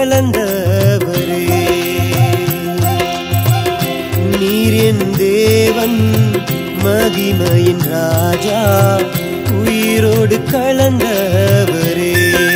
கலந்தவரே நீர் என் தேவன் மகிமையின் ராஜா உயிரோடு கலந்தவரே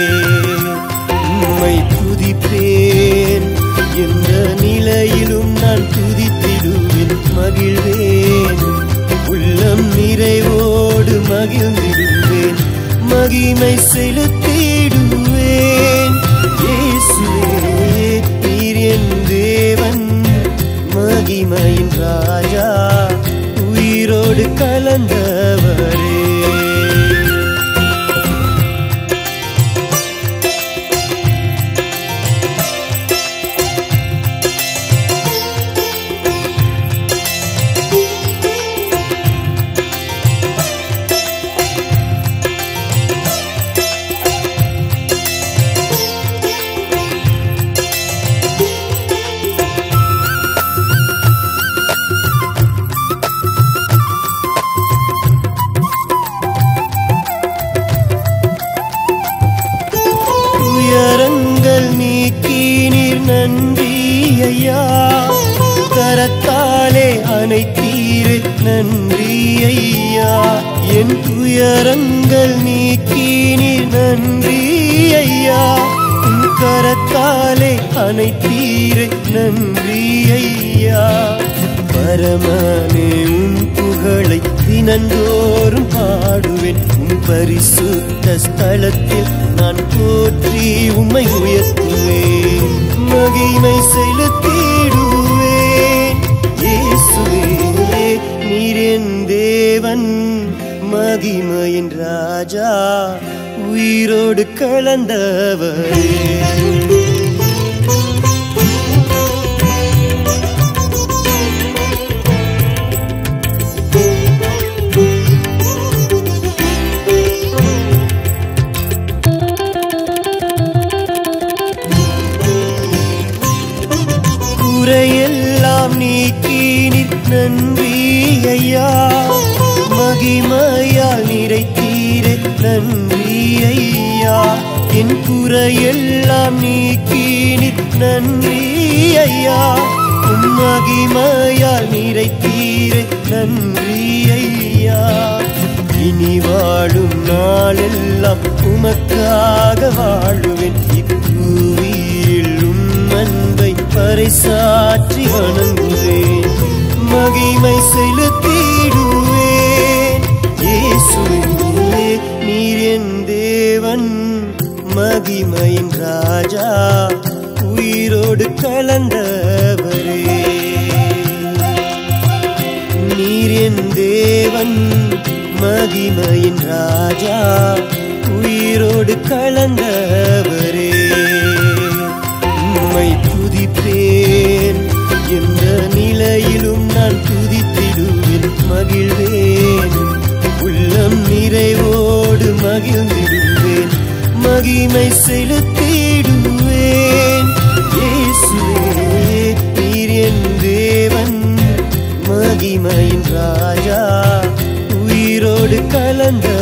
உம்மை துதிப்பேன் எந்த நிலையிலும் நான் துதித்திடுவேன் மகிழ்வேன் உள்ளம் நிறைவோடு மகிழ்ந்திடுவேன் மகிமை செலுத்திடுவேன் இயேசுவே நீர் என் தேவன் மகிமையின் ராஜா உயிரோடு கலந்தவரே துயரங்கள் நீக்கி நீர் நன்றி ஐயா கரத்தாலே அனைத்தீரு நன்றி ஐயா என் துயரங்கள் நீக்கி நீர் நன்றி ஐயா உன் கரத்தாலே அனைத்தீரு நன்றி ஐயா பரமனே உன் புகழை தினந்தோறும் பாடுவேன் உன் பரிசுத்த ஸ்தலத்தில் நான் போற்றி உம்மை உயர்த்துவேன் மகிமை செலுத்திடுவேன் இயேசுவே நீர் என் தேவன் மகிமையின் ராஜா உயிரோடு கலந்தவரே குறையெல்லாம் நீக்கி நீர் நன்றி ஐயா மகிமையால் நிறைத்தீரே நன்றி ஐயா என் குறையெல்லாம் நீக்கி நீர் நன்றி ஐயா உன் மகிமையால் நிறைத்தீரே நன்றி ஐயா இனி வாழும் நாளெல்லாம் உமக்காக வாழுவேன் இப்புவியில் உம் அன்பை பறைசாற்றி வணங்குவேன் மகிமை செலுத்திடுவேன் இயேசுவே நீர் என் தேவன் மகிமையின் ராஜா உயிரோடு கலந்தவரே நீர் என் தேவன் மகிமையின் ராஜா உயிரோடு கலந்தவரே உம்மை துதிப்பேன் எந்த நிலையிலும் நான் துதித்திடுவேன் மகிழ்வேன் உள்ளம் நிறைவோடு மகிழ்ந்திடுவேன் மகிமை செலுத்திடுவேன் இயேசுவே நீர் என் தேவன் மகிமையின் ராஜா உயிரோடு கலந்த